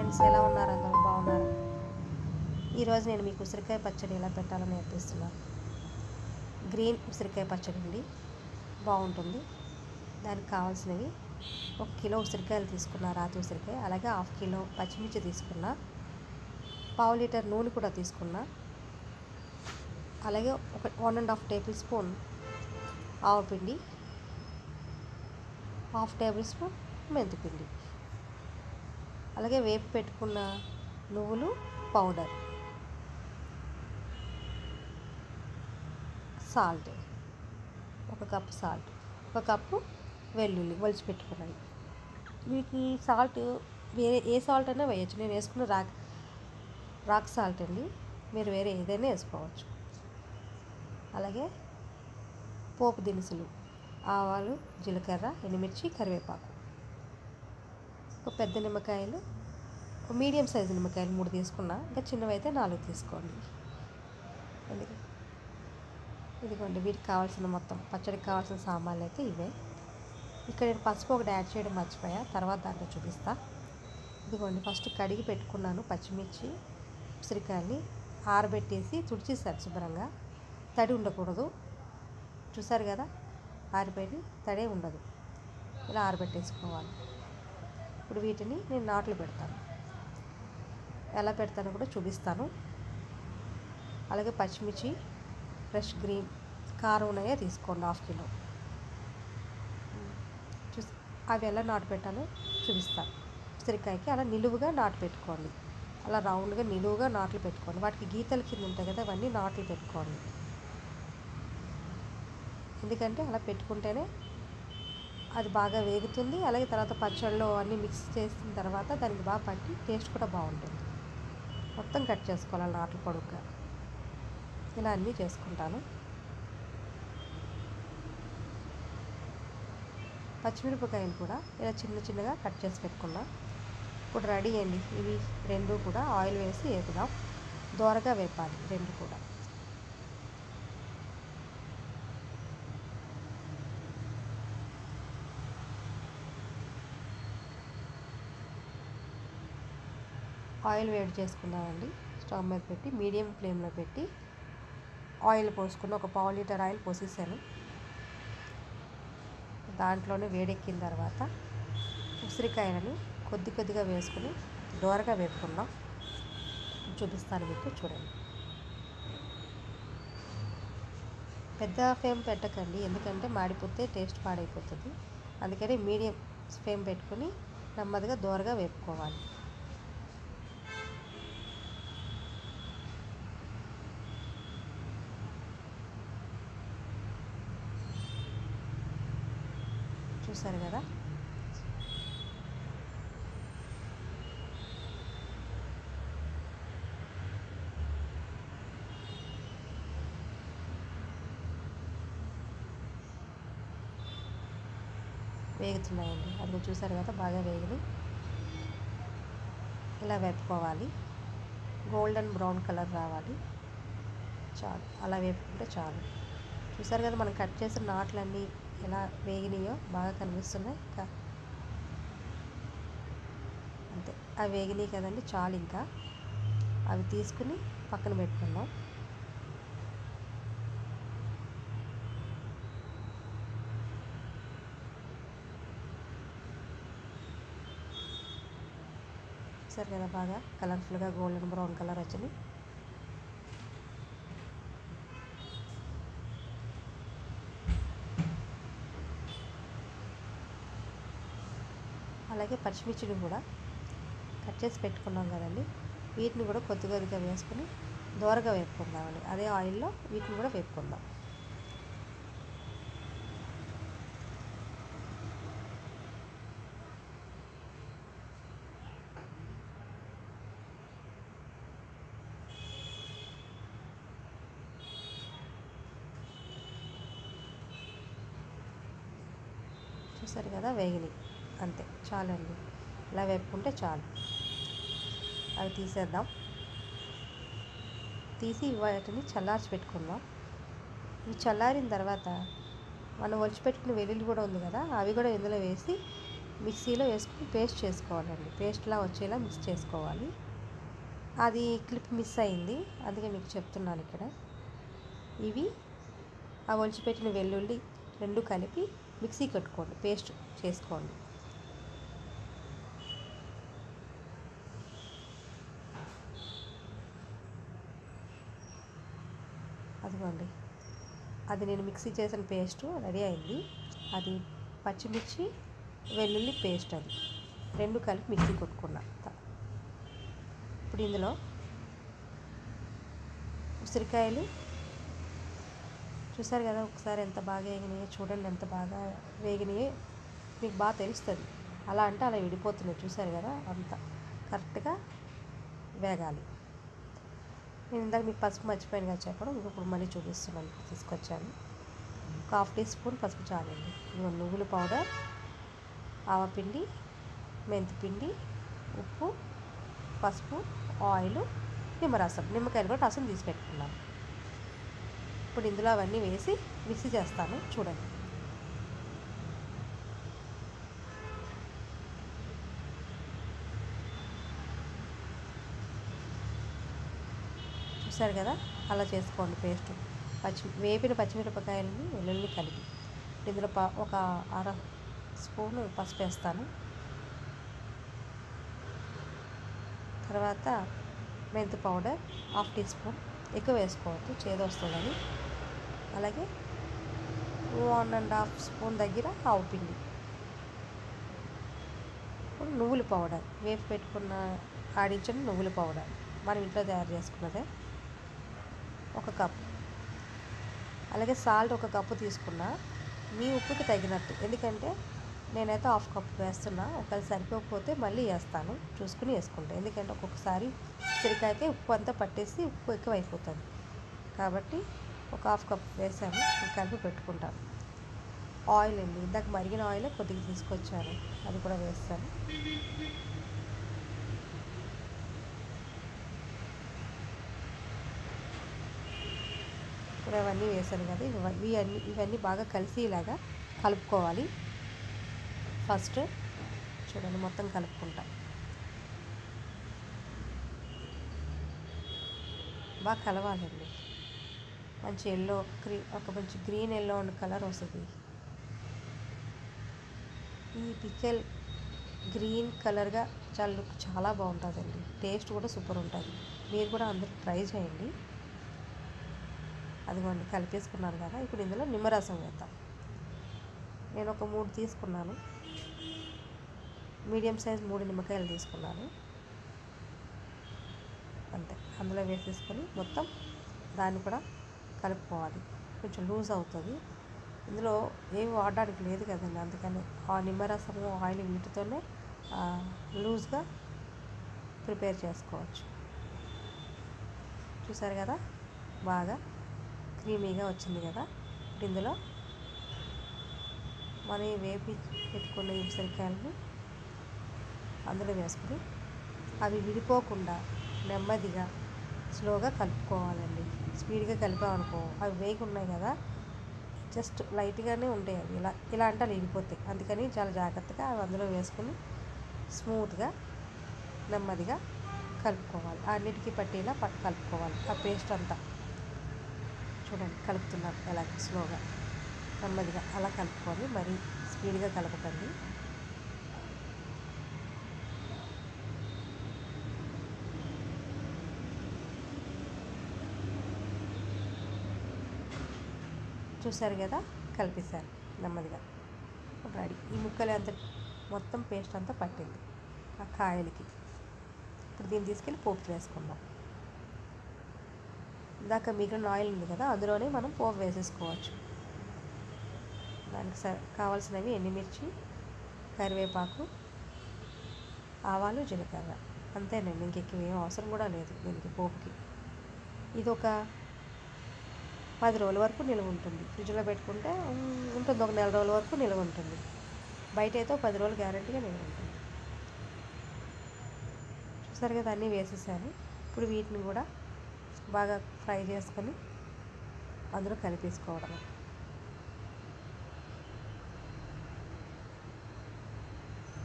Friends ఎలా ఉన్నారు అందరూ బాగున్నారు ఈరోజు నేను మీకు ఉసిరికాయ పచ్చడి ఎలా పెట్టాలో నేర్పిస్తున్నాను గ్రీన్ ఉసిరికాయ పచ్చడి అండి బాగుంటుంది దానికి కావాల్సినవి ఒక కిలో ఉసిరికాయలు తీసుకున్న రాతి ఉసిరికాయ అలాగే హాఫ్ కిలో పచ్చిమిర్చి తీసుకున్న పావు లీటర్ నూనె కూడా తీసుకున్న అలాగే ఒక one and half tablespoon ఆవపిండి హాఫ్ టేబుల్ స్పూన్ మెంతిపిండి అలాగే వేపు పెట్టుకున్న నువ్వులు పౌడర్ సాల్ట్ ఒక కప్పు సాల్ట్ ఒక కప్పు వెల్లుల్లి ఒలిచి పెట్టుకున్నాయి మీకు ఈ సాల్ట్ వేరే ఏ సాల్ట్ అయినా వేయచ్చు నేను వేసుకున్న రాక్ రాక్ సాల్ట్ అండి మీరు వేరే ఏదైనా వేసుకోవచ్చు అలాగే పోపు దినుసులు ఆవాలు జీలకర్ర ఎండుమిర్చి కరివేపాకు ఒక పెద్ద నిమ్మకాయలు ఒక మీడియం సైజు నిమ్మకాయలు మూడు తీసుకున్నా ఇంకా చిన్నవి అయితే నాలుగు తీసుకోండి ఎందుకు ఇదిగోండి వీటికి కావాల్సిన మొత్తం పచ్చడికి కావాల్సిన సామాన్లు అయితే ఇవే ఇక్కడ నేను పసుపు ఒకటి యాడ్ చేయడం మర్చిపోయా తర్వాత దాంట్లో చూపిస్తా ఇదిగోండి ఫస్ట్ కడిగి పెట్టుకున్నాను పచ్చిమిర్చి ఉసిరికాయల్ని ఆరబెట్టేసి తుడిచేసాను శుభ్రంగా తడి ఉండకూడదు చూసారు కదా ఆరిపోయి తడే ఉండదు ఇలా ఆరబెట్టేసుకోవాలి ఇప్పుడు వీటిని నేను నాట్లు పెడతాను ఎలా పెడతానో కూడా చూపిస్తాను అలాగే పచ్చిమిర్చి ఫ్రెష్ గ్రీన్ కారం ఉన్నాయో తీసుకోండి హాఫ్ కిలో చూసి అవి ఎలా నాటు పెట్టాలో చూపిస్తాను ఉసిరికాయకి అలా నిలువుగా నాటు పెట్టుకోండి అలా రౌండ్గా నిలువుగా నాట్లు పెట్టుకోండి వాటికి గీతల కింద ఉంటాయి కదా అవన్నీ నాట్లు పెట్టుకోండి ఎందుకంటే అలా పెట్టుకుంటేనే అది బాగా వేగుతుంది అలాగే తర్వాత పచ్చళ్ళలో అన్నీ మిక్స్ చేసిన తర్వాత దానికి బాగా పట్టి టేస్ట్ కూడా బాగుంటుంది మొత్తం కట్ చేసుకోవాలి నాట్లు పొడుగ్గా ఇలా అన్నీ చేసుకుంటాను పచ్చిమిరపకాయలు కూడా ఇలా చిన్న చిన్నగా కట్ చేసి పెట్టుకున్నా ఇప్పుడు రెడీ అండి ఇవి రెండు కూడా ఆయిల్ వేసి వేపుదాం దోరగా వేపాలి రెండు కూడా ఆయిల్ వేడి చేసుకుందామండి స్టవ్ మీద పెట్టి మీడియం ఫ్లేమ్లో పెట్టి ఆయిల్ పోసుకుని ఒక పావు లీటర్ ఆయిల్ పోసేసాను దాంట్లోనే వేడెక్కిన తర్వాత ఉసిరికాయలను కొద్ది కొద్దిగా వేసుకుని దోరగా వేపుకుందాం చూపిస్తాను మీకు చూడండి పెద్ద ఫ్లేమ్ పెట్టకండి ఎందుకంటే మాడిపోతే టేస్ట్ పాడైపోతుంది అందుకని మీడియం ఫ్లేమ్ పెట్టుకుని నెమ్మదిగా దోరగా వేపుకోవాలి చూసారు కదా వేగుతున్నాయండి అది చూసారు కదా బాగా వేగిని ఇలా వేపుకోవాలి గోల్డెన్ బ్రౌన్ కలర్ రావాలి చాలు అలా వేపుకుంటే చాలు చూసారు కదా మనం కట్ చేసిన నాట్లన్నీ ఎలా వేగినాయో బాగా కనిపిస్తున్నాయి ఇంకా అంతే అవి వేగినాయి కదండి చాలు ఇంకా అవి తీసుకుని పక్కన పెట్టుకుందాం సరే కదా బాగా కలర్ఫుల్గా గోల్డెన్ బ్రౌన్ కలర్ వచ్చింది అలాగే పచ్చిమిర్చిని కూడా కట్ చేసి పెట్టుకున్నాం కదండి వీటిని కూడా కొద్ది కొద్దిగా వేసుకుని దోరగా వేపుకుందామండి అదే ఆయిల్లో వీటిని కూడా వేపుకుందాం చూసారు కదా వేగినాయి అంతే చాలండి ఇలా వేపుకుంటే చాలు అవి తీసేద్దాం తీసి వాటిని చల్లార్చి పెట్టుకుందాం ఇవి చల్లారిన తర్వాత మనం ఒలిచి పెట్టుకున్న వెల్లుల్లి కూడా ఉంది కదా అవి కూడా ఇందులో వేసి మిక్సీలో వేసుకుని పేస్ట్ చేసుకోవాలండి పేస్ట్లా వచ్చేలా మిక్స్ చేసుకోవాలి అది క్లిప్ మిస్ అయింది అందుకే మీకు చెప్తున్నాను ఇక్కడ ఇవి ఆ ఒలిచిపెట్టిన వెల్లుల్లి రెండు కలిపి మిక్సీ కట్టుకోండి పేస్ట్ చేసుకోండి అదిగోండి అది నేను మిక్సీ చేసిన పేస్ట్ రెడీ అయింది అది పచ్చిమిర్చి వెల్లుల్లి పేస్ట్ అది రెండు కలిపి మిక్సీ కొట్టుకున్నా త- ఇప్పుడు ఇందులో ఉసిరికాయలు చూసారు కదా ఒకసారి ఎంత బాగా వేగినాయో చూడండి ఎంత బాగా వేగినాయో మీకు బాగా తెలుస్తుంది అలా అంటే అలా విడిపోతున్నాయి చూసారు కదా అంత కరెక్ట్గా వేగాలి నేను ఇందాక మీకు పసుపు మర్చిపోయాను కదా చెప్పడం ఇప్పుడు మళ్ళీ చూపిస్తున్నాను తీసుకొచ్చాను ఒక హాఫ్ టీ స్పూన్ పసుపు చాలండి ఇదిగో నువ్వుల పౌడర్ ఆవపిండి మెంతిపిండి ఉప్పు పసుపు ఆయిల్ నిమ్మరసం నిమ్మకాయలు కూడా రసం తీసి పెట్టుకున్నాను ఇప్పుడు ఇందులో అవన్నీ వేసి మిక్సీ చేస్తాను చూడండి చూసారు కదా అలా చేసుకోండి పేస్ట్ పచ్చి వేపిన పచ్చిమిరపకాయలని వెల్లుల్లి కలిపి ఇందులో ప ఒక అర స్పూను పసుపు వేస్తాను తర్వాత మెంతి పౌడర్ హాఫ్ టీ స్పూన్ ఎక్కువ వేసుకోవద్దు చేదు వస్తుందని అలాగే వన్ అండ్ హాఫ్ స్పూన్ దగ్గర ఆవు పిండి ఇప్పుడు నువ్వుల పౌడర్ వేపి పెట్టుకున్న ఆడించిన నువ్వుల పౌడర్ మనం ఇంట్లో తయారు చేసుకున్నదే ఒక కప్ అలాగే సాల్ట్ ఒక కప్పు తీసుకున్నా మీ ఉప్పుకి తగినట్టు ఎందుకంటే నేనైతే హాఫ్ కప్ వేస్తున్నా ఒకవేళ సరిపోకపోతే మళ్ళీ వేస్తాను చూసుకుని వేసుకుంటాను ఎందుకంటే ఒక్కొక్కసారి ఉసిరికాయకి ఉప్పు అంతా పట్టేసి ఉప్పు ఎక్కువ అయిపోతుంది కాబట్టి ఒక హాఫ్ కప్ వేసాను కలిపి పెట్టుకుంటాను ఆయిల్ అండి ఇందాక మరిగిన ఆయిల్ కొద్దిగా తీసుకొచ్చాను అది కూడా వేస్తాను ఇప్పుడు అవన్నీ వేసాను కదా ఇవ- ఇవన్నీ ఇవన్నీ బాగా కలిసి ఇలాగా కలుపుకోవాలి ఫస్ట్ చూడండి మొత్తం కలుపుకుంటా బాగా కలవాలండి మంచి ఎల్లో క్రీ ఒక మంచి గ్రీన్ ఎల్లో ఉన్న కలర్ వస్తుంది ఈ పికెల్ గ్రీన్ కలర్గా చాలా లుక్ చాలా బాగుంటుందండి టేస్ట్ కూడా సూపర్ ఉంటుంది మీరు కూడా అందరూ ట్రై చేయండి అదిగోండి కలిపేసుకున్నాను కదా ఇప్పుడు ఇందులో నిమ్మరసం వేద్దాం నేను ఒక మూడు తీసుకున్నాను మీడియం సైజ్ మూడు నిమ్మకాయలు తీసుకున్నాను అంతే అందులో వేసేసుకొని మొత్తం దాన్ని కూడా కలుపుకోవాలి కొంచెం లూజ్ అవుతుంది ఇందులో ఏమి వాడడానికి లేదు కదండి అందుకని ఆ నిమ్మరసము ఆయిల్ వీటితోనే ఆ, లూజ్గా ప్రిపేర్ చేసుకోవచ్చు చూసారు కదా బాగా క్రీమీగా వచ్చింది కదా ఇప్పుడు ఇందులో మనం ఈ వేపి పెట్టుకున్న ఈ ఉసిరికాయలను అందులో వేసుకుని అవి విడిపోకుండా నెమ్మదిగా స్లోగా కలుపుకోవాలండి స్పీడ్గా కలిపామనుకో అవి వేగి ఉన్నాయి కదా జస్ట్ లైట్గానే ఉంటాయి అవి ఇలా ఇలా అంటే అలా విడిపోతాయి అందుకని చాలా జాగ్రత్తగా అవి అందులో వేసుకుని స్మూత్గా నెమ్మదిగా కలుపుకోవాలి అన్నిటికీ పట్టేలా పట్ కలుపుకోవాలి ఆ పేస్ట్ అంతా చూడండి కలుపుతున్నాను ఎలా స్లోగా నెమ్మదిగా అలా కలుపుకొని మరీ స్పీడ్గా కలపకండి చూసారు కదా కలిపేశారు నెమ్మదిగా రెడీ ఈ ముక్కలు అంత మొత్తం పేస్ట్ అంతా పట్టింది ఆ కాయలకి ఇప్పుడు దీన్ని తీసుకెళ్ళి పోపు వేసుకుందాం ఇందాక మిగిలిన ఆయిల్ ఉంది కదా అందులోనే మనం పోపు వేసేసుకోవచ్చు దానికి స కావాల్సినవి ఎండుమిర్చి కరివేపాకు ఆవాలు జీలకర్ర అంతేనండి ఇంకెక్కువ ఏం అవసరం కూడా లేదు దీనికి పోపుకి ఇది ఒక పది రోజుల వరకు నిల్వ ఉంటుంది ఫ్రిడ్జ్లో పెట్టుకుంటే ఉమ్, ఉంటుంది ఒక నెల రోజుల వరకు నిల్వ ఉంటుంది బయట అయితే ఒక పది రోజులు గ్యారంటీగా నిల్వ ఉంటుంది చూసారు కదా అన్నీ వేసేసాను ఇప్పుడు వీటిని కూడా బాగా ఫ్రై చేసుకొని అందులో కలిపేసుకోవడం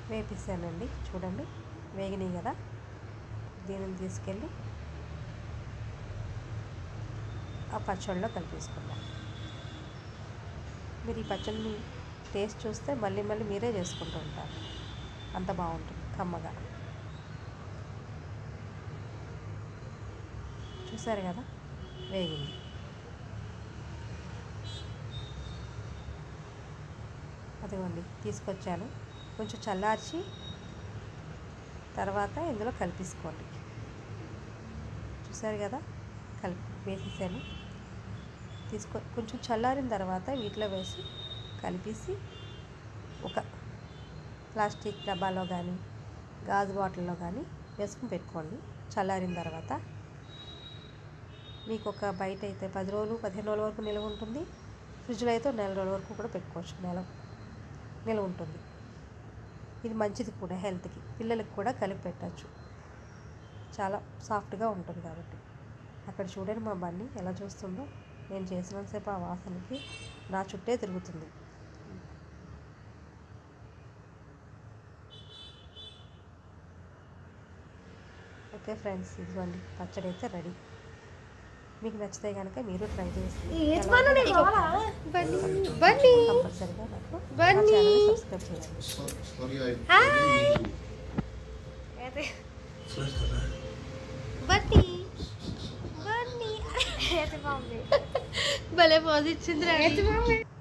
వేపిస్తానండి చూడండి వేగినాయి కదా దీనిని తీసుకెళ్ళి ఆ పచ్చడిలో కలిపేసుకుందాం మీరు ఈ పచ్చడిని టేస్ట్ చూస్తే మళ్ళీ మళ్ళీ మీరే చేసుకుంటూ ఉంటారు అంత బాగుంటుంది కమ్మగా చూసారు కదా వేగింది అదిగోండి తీసుకొచ్చాను కొంచెం చల్లార్చి తర్వాత ఇందులో కలిపేసుకోండి చూసారు కదా కలిపి వేసేసాను తీసుకో కొంచెం చల్లారిన తర్వాత వీటిలో వేసి కలిపేసి ఒక ప్లాస్టిక్ డబ్బాలో కానీ గాజు బాటిల్లో కానీ వేసుకుని పెట్టుకోండి చల్లారిన తర్వాత మీకు ఒక బయట అయితే పది రోజులు పదిహేను రోజుల వరకు నిల్వ ఉంటుంది ఫ్రిడ్జ్లో అయితే నెల రోజుల వరకు కూడా పెట్టుకోవచ్చు నెల నిల్వ ఉంటుంది ఇది మంచిది కూడా హెల్త్కి పిల్లలకి కూడా కలిపి పెట్టచ్చు చాలా సాఫ్ట్గా ఉంటుంది కాబట్టి అక్కడ చూడండి మా బన్నీ ఎలా చూస్తుందో నేను చేసినంతసేపు ఆ వాసనకి నా చుట్టే తిరుగుతుంది ఓకే ఫ్రెండ్స్ ఇదిగోండి పచ్చడి అయితే రెడీ మీకు నచ్చితే కనుక మీరు ట్రై చేసి బన్నీ కంపల్సరీగా నాకు నా బన్నీ. ఛానల్ని సబ్స్క్రైబ్ చేయండి Sorry, I. Hi. Bunny Bunny భలే పాజ్ ఇచ్చింది